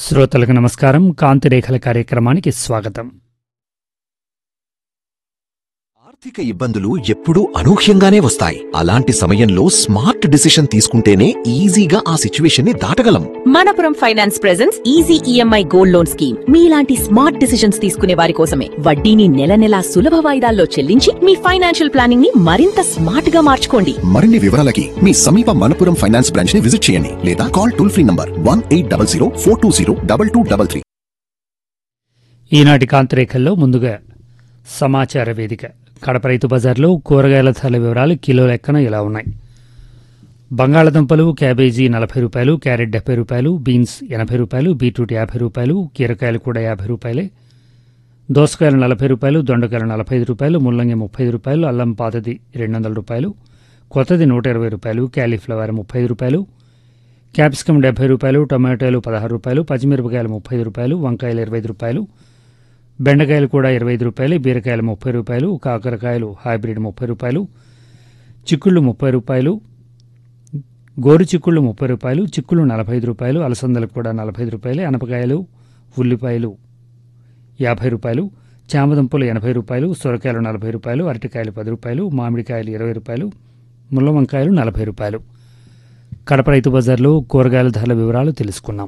శ్రోతలకు నమస్కారం కాంతిరేఖల కార్యక్రమానికి స్వాగతం ఆర్థిక ఇబ్బందులు ఎప్పుడూ అనూహ్యంగానే వస్తాయి అలాంటి సమయంలో స్మార్ట్ డిసిషన్ తీసుకుంటేనే ఈజీగా ఆ సిచ్యువేషన్ ని దాటగలం Manappuram finance presence easy EMI gold loan scheme మీలాంటి స్మార్ట్ డిసిషన్స్ తీసుకునే వారి కోసమే వడ్డీని నెల నెలా సులభ వాయిదాల్లో చెల్లించి మీ ఫైనాన్షియల్ ప్లానింగ్ ని మరింత స్మార్ట్ గా మార్చుకోండి మరిన్ని వివరాలకి మీ సమీప మనపురం ఫైనాన్స్ బ్రాంచ్ ని విజిట్ చేయండి లేదా call toll free number one eight double zero four two zero double two double three ఈనాటి కాంతిరేఖల్లో ముందుగా సమాచార వేదిక కడప రైతు బజార్లో కూరగాయల ధరల వివరాలు కిలో లెక్కన ఇలా ఉన్నాయి బంగాళదుంపలు క్యాబేజీ నలభై రూపాయలు క్యారెట్ డెబ్బై రూపాయలు బీన్స్ ఎనభై రూపాయలు బీట్రూట్ యాభై రూపాయలు కీరకాయలు కూడా యాభై రూపాయలే దోసకాయలు నలభై రూపాయలు దొండకాయలు నలభై ఐదు రూపాయలు ముల్లంగి ముప్పై ఐదు రూపాయలు అల్లం పాతది రెండు వందల రూపాయలు కొత్తది నూట ఇరవై రూపాయలు క్యాలీఫ్లవర్ ముప్పై ఐదు రూపాయలు క్యాప్సికం డెబ్బై రూపాయలు టొమాటోలు పదహారు రూపాయలు పచ్చిమిరపకాయలు ముప్పై ఐదు రూపాయలు వంకాయలు ఇరవై ఐదు రూపాయలు బెండకాయలు కూడా ఇరవై ఐదు రూపాయలు బీరకాయలు ముప్పై రూపాయలు కాకరకాయలు హైబ్రిడ్ ముప్పై రూపాయలు చిక్కుళ్ళు ముప్పై రూపాయలు గోరు చిక్కుళ్ళు ముప్పై రూపాయలు చిక్కుళ్ళు నలభై ఐదు రూపాయలు అలసందలు కూడా నలభై ఐదు రూపాయలు అనపకాయలు ఉల్లిపాయలు యాభై రూపాయలు చామదుంపలు ఎనభై రూపాయలు సొరకాయలు నలభై రూపాయలు అరటికాయలు పది రూపాయలు మామిడికాయలు ఇరవై రూపాయలు ముళ్ళ వంకాయలు నలభై రూపాయలు కడప రైతు బజార్లో కూరగాయల ధరల వివరాలు తెలుసుకున్నాం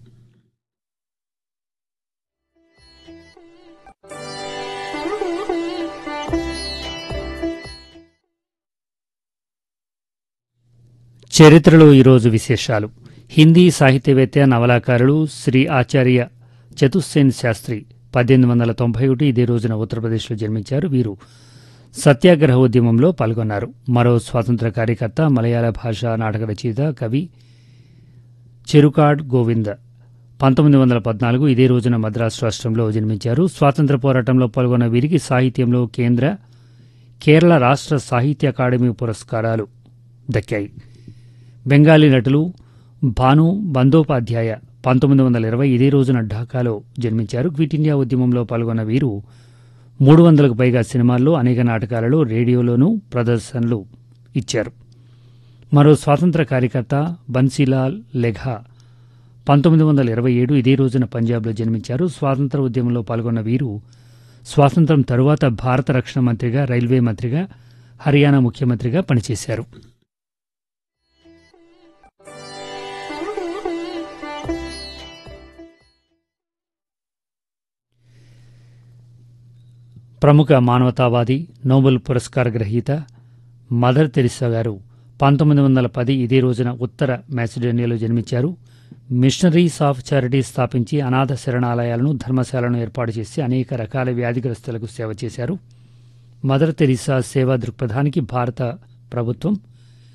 చరిత్రలో ఈరోజు విశేషాలు హిందీ సాహిత్యవేత్త నవలాకారులు శ్రీ ఆచార్య చతుస్సేన్ శాస్త్రి పద్దెనిమిది వందల తొంభై ఒకటి ఇదే రోజున ఉత్తరప్రదేశ్లో జన్మించారు వీరు సత్యాగ్రహ ఉద్యమంలో పాల్గొన్నారు మరో స్వాతంత్ర కార్యకర్త మలయాళ భాష నాటక రచయిత కవి చెరుకాడ్ గోవింద పంతొమ్మిది వందల పద్నాలుగు ఇదే రోజున మద్రాసు రాష్ట్రంలో జన్మించారు స్వాతంత్ర పోరాటంలో పాల్గొన్న వీరికి సాహిత్యంలో కేంద్ర కేరళ రాష్ట్ర సాహిత్య అకాడమీ పురస్కారాలు దక్కాయి బెంగాలీ నటులు భాను బందోపాధ్యాయ పంతొమ్మిది వందల ఇరవై ఇదే రోజున ఢాకాలో జన్మించారు క్విట్ ఇండియా ఉద్యమంలో పాల్గొన్న వీరు మూడు వందలకు పైగా సినిమాల్లో అనేక నాటకాలలో రేడియోలోనూ ప్రదర్శనలు ఇచ్చారు మరో స్వాతంత్ర కార్యకర్త బన్సీలాల్ లెఘా పంతొమ్మిది వందల ఇరవై ఏడు ఇదే రోజున పంజాబ్లో జన్మించారు స్వాతంత్ర ఉద్యమంలో పాల్గొన్న వీరు స్వాతంత్రం తరువాత భారత రక్షణ మంత్రిగా రైల్వే మంత్రిగా హర్యానా ముఖ్యమంత్రిగా పనిచేశారు ప్రముఖ మానవతావాది నోబెల్ పురస్కార గ్రహీత మదర్ తెరిసా గారు పంతొమ్మిది వందల పది ఇదే రోజున ఉత్తర మ్యాసిడోనియాలో జన్మించారు మిషనరీస్ ఆఫ్ చారిటీ స్థాపించి అనాథ శరణాలయాలను ధర్మశాలను ఏర్పాటు చేసి అనేక రకాల వ్యాధిగ్రస్తులకు సేవ చేశారు మదర్ తెరిసా సేవా దృక్పథానికి భారత ప్రభుత్వం